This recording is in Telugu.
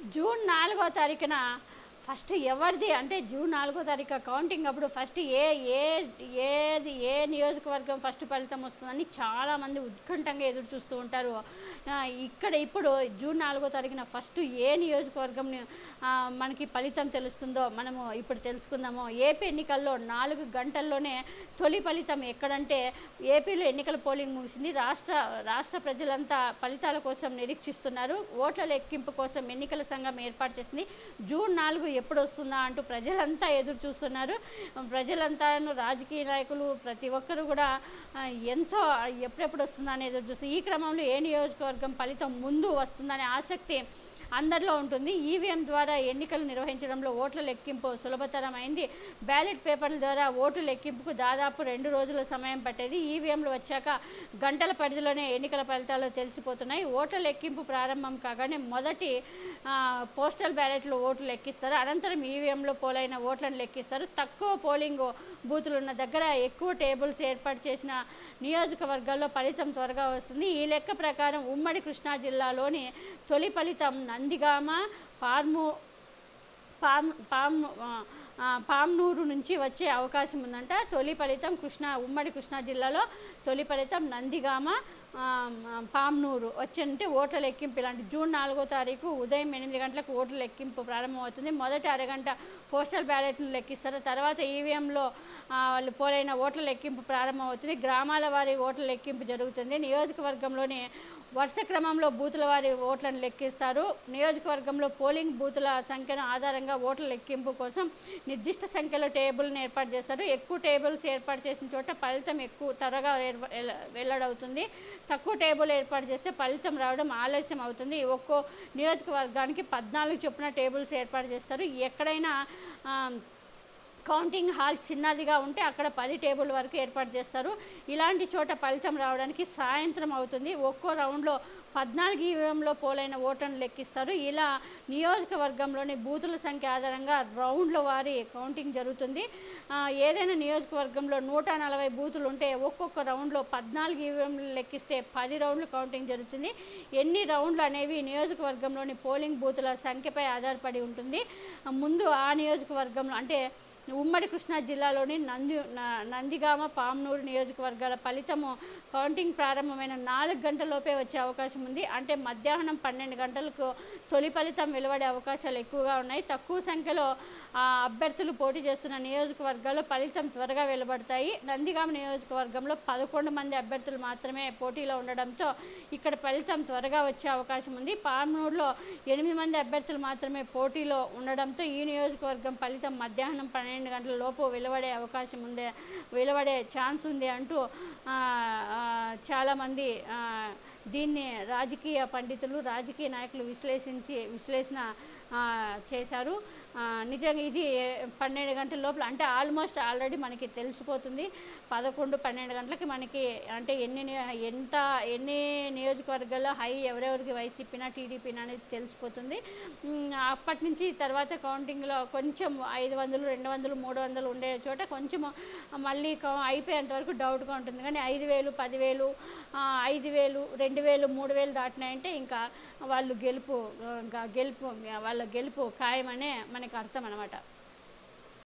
జూన్ నాలుగో తారీఖున ఫస్ట్ ఎవరిది అంటే జూన్ నాలుగో తారీఖు కౌంటింగ్ అప్పుడు ఫస్ట్ ఏ ఏ ఏది ఏ నియోజకవర్గం ఫస్ట్ ఫలితం వస్తుందని చాలామంది ఉత్కంఠంగా ఎదురు చూస్తూ ఉంటారు ఆ, ఇక్కడ ఇప్పుడు జూన్ నాలుగో తారీఖున ఫస్ట్ ఏ నియోజకవర్గం ఆ, మనకి ఫలితం తెలుస్తుందో మనము ఇప్పుడు తెలుసుకుందాము ఏపీ ఎన్నికల్లో నాలుగు గంటల్లోనే తొలి ఫలితం ఎక్కడంటే ఏపీలో ఎన్నికల పోలింగ్ ముగిసింది రాష్ట్ర రాష్ట్ర ప్రజలంతా ఫలితాల కోసం నిరీక్షిస్తున్నారు ఓట్ల లెక్కింపు కోసం ఎన్నికల సంఘం ఏర్పాటు చేసింది జూన్ నాలుగు ఎప్పుడు వస్తుందా అంటూ ప్రజలంతా ఎదురు చూస్తున్నారు ప్రజలంతా రాజకీయ నాయకులు ప్రతి ఒక్కరు కూడా ఆ, ఎంతో ఎప్పుడెప్పుడు వస్తుందా అని ఎదురు చూస్తారు ఈ క్రమంలో ఏ నియోజకవర్గం ఫలితం ముందు వస్తుందనే ఆసక్తి అందరిలో ఉంటుంది ఈవీఎం ద్వారా ఎన్నికలు నిర్వహించడంలో ఓట్ల లెక్కింపు సులభతరం అయింది బ్యాలెట్ పేపర్ల ద్వారా ఓట్ల లెక్కింపుకు దాదాపు రెండు రోజుల సమయం పట్టేది ఈవీఎంలు వచ్చాక గంటల పరిధిలోనే ఎన్నికల ఫలితాలు తెలిసిపోతున్నాయి ఓట్ల లెక్కింపు ప్రారంభం కాగానే మొదటి ఆ, పోస్టల్ బ్యాలెట్లు ఓట్లు లెక్కిస్తారు అనంతరం ఈవీఎంలో పోలైన ఓట్లను లెక్కిస్తారు తక్కువ పోలింగ్ బూతులు ఉన్న దగ్గర ఎక్కువ టేబుల్స్ ఏర్పాటు చేసిన నియోజకవర్గాల్లో ఫలితం త్వరగా వస్తుంది ఈ లెక్క ప్రకారం ఉమ్మడి కృష్ణా జిల్లాలోని తొలి ఫలితం నందిగామ పార్ము పామ్ పామ్ ఆ, ఆ, పామ్నూరు నుంచి వచ్చే అవకాశం ఉందంట తొలి ఫలితం కృష్ణా ఉమ్మడి కృష్ణా జిల్లాలో తొలి ఫలితం నందిగామ ఆ, ఆ, పామ్నూరు వచ్చంటే ఓట్ల లెక్కింపు ఇలాంటి జూన్ నాలుగో తారీఖు ఉదయం ఎనిమిది గంటలకు ఓట్ల లెక్కింపు ప్రారంభమవుతుంది మొదటి అరగంట పోస్టల్ బ్యాలెట్లు లెక్కిస్తారు తర్వాత ఈవీఎంలో వాళ్ళు పోలైన ఓట్ల లెక్కింపు ప్రారంభమవుతుంది గ్రామాల వారి ఓట్ల లెక్కింపు జరుగుతుంది నియోజకవర్గంలోని వరుస క్రమంలో బూతుల వారి ఓట్లను లెక్కిస్తారు నియోజకవర్గంలో పోలింగ్ బూతుల సంఖ్యను ఆధారంగా ఓట్ల లెక్కింపు కోసం నిర్దిష్ట సంఖ్యలో టేబుల్ని ఏర్పాటు చేస్తారు ఎక్కువ టేబుల్స్ ఏర్పాటు చేసిన చోట ఫలితం ఎక్కువ త్వరగా ఏర్ప- వెల్ల- వెల్లడవుతుంది తక్కువ టేబుల్ ఏర్పాటు చేస్తే ఫలితం రావడం ఆలస్యం అవుతుంది ఒక్కో నియోజకవర్గానికి పద్నాలుగు చొప్పున టేబుల్స్ ఏర్పాటు చేస్తారు ఎక్కడైనా ఆ, కౌంటింగ్ హాల్ చిన్నదిగా ఉంటే అక్కడ పది టేబుల్ వరకు ఏర్పాటు చేస్తారు ఇలాంటి చోట ఫలితం రావడానికి సాయంత్రం అవుతుంది ఒక్కో రౌండ్లో పద్నాలుగు ఈవీఎంలో పోలైన ఓట్లను లెక్కిస్తారు ఇలా నియోజకవర్గంలోని బూతుల సంఖ్య ఆధారంగా రౌండ్ల వారి కౌంటింగ్ జరుగుతుంది ఆ, ఏదైనా నియోజకవర్గంలో నూట నలభై బూతులు ఉంటే ఒక్కొక్క రౌండ్లో పద్నాలుగు ఈవీఎంలు లెక్కిస్తే పది రౌండ్లు కౌంటింగ్ జరుగుతుంది ఎన్ని రౌండ్లు అనేవి నియోజకవర్గంలోని పోలింగ్ బూతుల సంఖ్యపై ఆధారపడి ఉంటుంది ఆ, ముందు ఆ నియోజకవర్గంలో అంటే ఉమ్మడి కృష్ణా జిల్లాలోని నంది న- నందిగామ పామ్నూరు నియోజకవర్గాల ఫలితము కౌంటింగ్ ప్రారంభమైన నాలుగు గంటలలోపే వచ్చే అవకాశం ఉంది అంటే మధ్యాహ్నం పన్నెండు గంటలకు తొలి ఫలితం వెలువడే అవకాశాలు ఎక్కువగా ఉన్నాయి తక్కువ సంఖ్యలో ఆ, అభ్యర్థులు పోటీ చేస్తున్న నియోజకవర్గాల్లో ఫలితం త్వరగా వెలువడతాయి నందిగామ నియోజకవర్గంలో పదకొండు మంది అభ్యర్థులు మాత్రమే పోటీలో ఉండడంతో ఇక్కడ ఫలితం త్వరగా వచ్చే అవకాశం ఉంది పామ్నూరులో ఎనిమిది మంది అభ్యర్థులు మాత్రమే పోటీలో ఉండడంతో ఈ నియోజకవర్గం ఫలితం మధ్యాహ్నం పన్నెండు గంటల లోపు వెలువడే అవకాశం ఉంది వెలువడే ఛాన్స్ ఉంది అంటూ ఆ, ఆ, చాలామంది ఆ, దీన్ని రాజకీయ పండితులు రాజకీయ నాయకులు విశ్లేషించి విశ్లేషణ ఆ, చేశారు ఆ, నిజంగా ఇది పన్నెండు గంటల లోపల అంటే ఆల్మోస్ట్ ఆల్రెడీ మనకి తెలిసిపోతుంది పదకొండు పన్నెండు గంటలకి మనకి అంటే ఎన్ని నియో- ఎంత ఎన్ని నియోజకవర్గాల్లో హై ఎవరెవరికి వైసీపీనా టీడీపీనా అనేది తెలిసిపోతుంది ఉమ్, అప్పటి నుంచి తర్వాత కౌంటింగ్లో కొంచెం ఐదు వందలు రెండు వందలు మూడు వందలు ఉండే చోట కొంచెం మళ్ళీ కౌ- అయిపోయేంత వరకు డౌట్గా ఉంటుంది కానీ ఐదు వేలు పదివేలు ఆ, ఐదు వేలు రెండు వేలు మూడు వేలు దాటినాయంటే ఇంకా వాళ్ళు గెలుపు ఇంకా గెలుపు వాళ్ళ గెలుపు ఖాయమనే మనకి అర్థం అనమాట